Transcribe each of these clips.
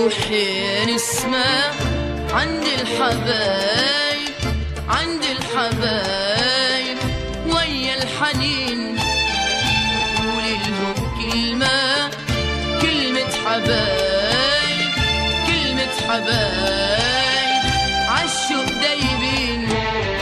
روحي نسمع عند الحبايب عند الحبايب ويا الحنين قولي لهم كلمة كلمة حبايب كلمة حبايب عالشوق دايبين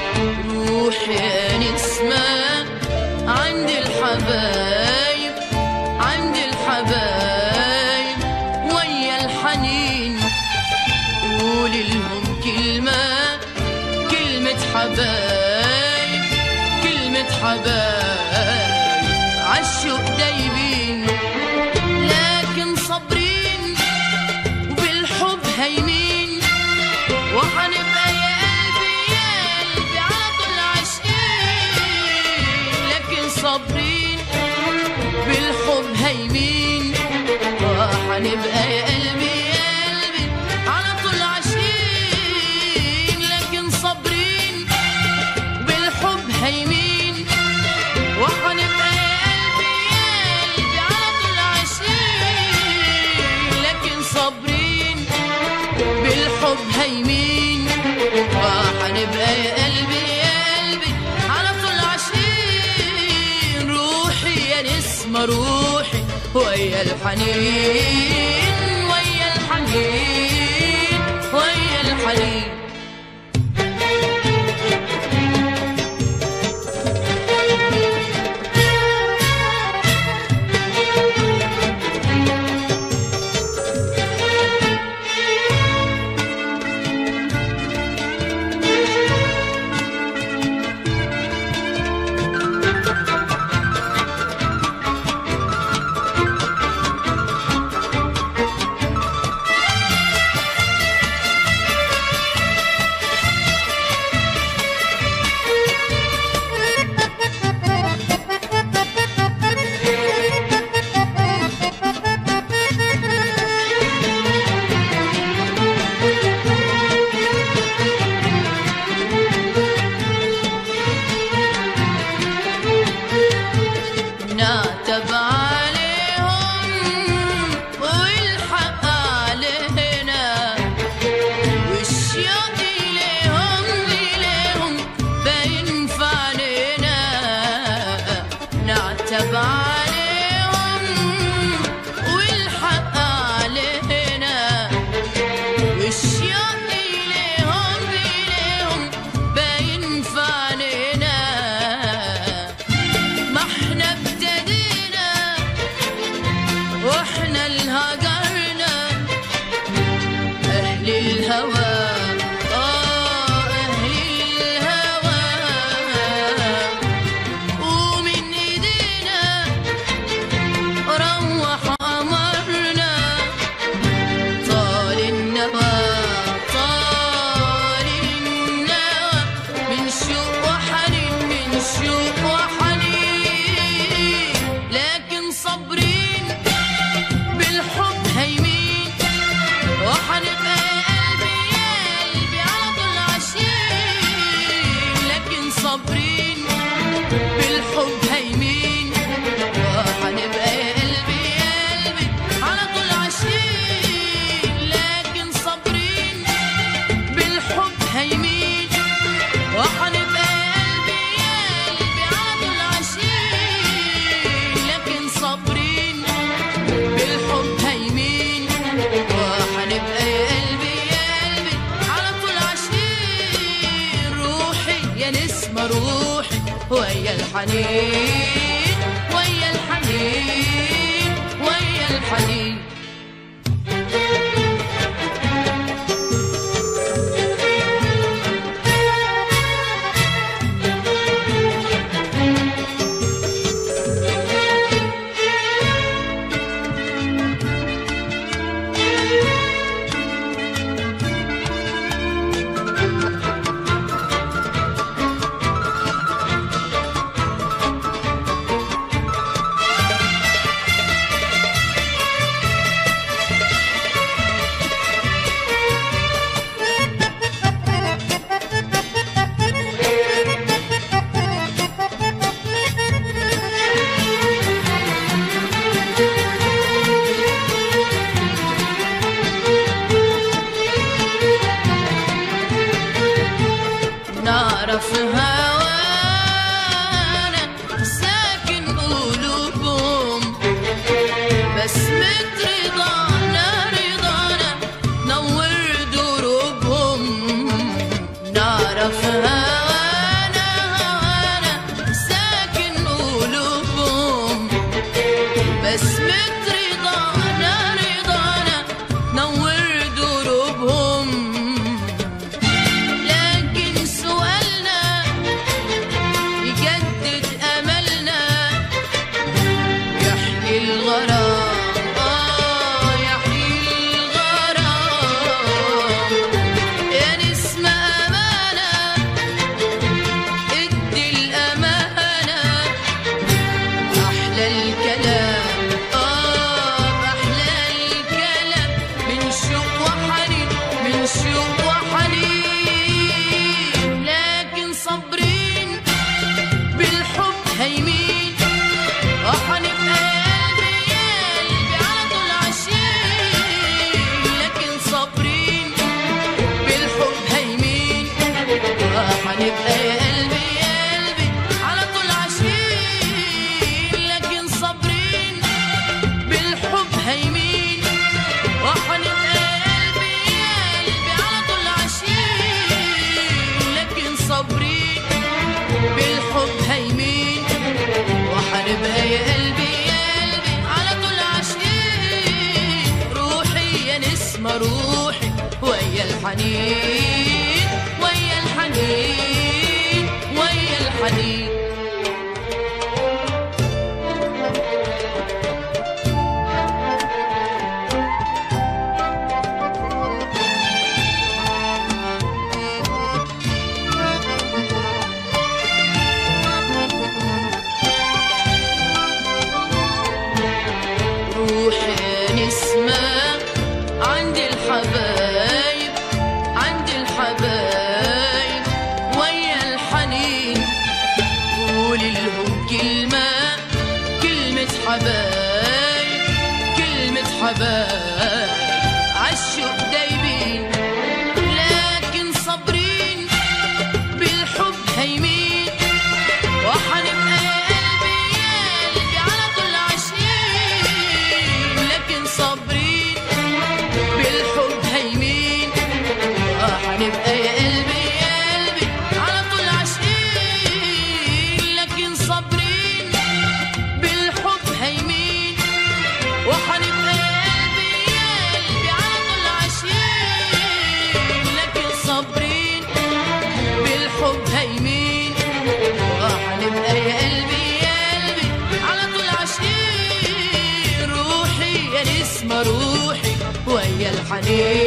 روحي نسمع عند الحبايب عند الحبايب ويا الحنين قولي لهم كلمة كلمة حبايب كلمة حبايب عالشوق دايبين لكن صابرين وبالحب هايمين وحنبقى يا قلبي يا قلبي على طول عاشقين لكن صابرين بالحب هايمين وحنبقى يا قلبي يا قلبي على طول عاشقين لكن صابرين بالحب هايمين وحنبقى يا قلبي يا قلبي على طول عاشقين لكن صابرين بالحب هايمين وحنبقى يا قلبي يا قلبي على طول عاشقين روحي يا نسمة روحي ويا الحنين ويا الحنين ويا الحنين نعتب عليهم والحق علينا والشوق ليهم ليهم باين في علينا نعتب عليهم والحق علينا والشوق ليهم ليهم باين في علينا ما احنا ابتدينا واحنا اللي هجرنا اهل الهوى اه اهل الهوى ومن ايدينا روح امرنا طال النوى طال النوى من شوق وحنين من شوق وحنين لكن صابرين بالحب هايمين وحنبقى يا قلبي يا قلبي على طول عاشقين لكن صابرين بالحب هايمين وحنبقى يا قلبي يا قلبي على طول عاشقين لكن صابرين بالحب هايمين وحنبقى يا قلبي يا قلبي على طول عاشقين لكن صابرين بالحب هايمين وحنبقى يا قلبي يا قلبي على طول عاشقين روحي يا نسمة روحي ويا الحنين ويا الحنين ويا الحنين بسمة رضانا رضانا نور دروبهم نعرف هوانا هوانا ساكن قلوبهم بسمة رضانا رضانا نور دروبهم لكن سؤالنا يجدد أملنا يحيي الغرام آه يحيي الغرام يا نسمة أمانة ادي الأمانة أحلى الكلام آه أحلى الكلام من شوق وحنين من شوق وحنين لكن صابرين بالحب هيمين وحنبقى قلبي قلبي على طول عايشين لكن صابرين بالحب هيمين وحنبقى قلبي قلبي على طول عايشين لكن صابرين بالحب هيمين وحنبقى قلبي قلبي على طول عايشين لكن صابرين بالحب هيمين وحنبقى يا قلبي يا قلبي على طول عاشقين روحي يا نسمة روحي ويا الحنين ويا الحنين ويا الحنين روحي نسمة عند الحبايب عند الحبايب ويا الحنين قولي لهم كلمة كلمة حبايب كلمة حبايب عالشوق دايبين لكن صابرين بالحب هيمين وحنبقى يا قلبي يا قلبي على طول عاشقين لكن صابرين بالحب هيمين وحنبقى يا قلبي يا قلبي على طول عاشقين لكن صابرين بالحب هيمين وحنبقى يا قلبي يا قلبي على طول عاشقين لكن صابرين بالحب هيمين وحنبقى يا قلبي يا قلبي على طول عاشقين روحي يا نسمة روحي ويا الحنين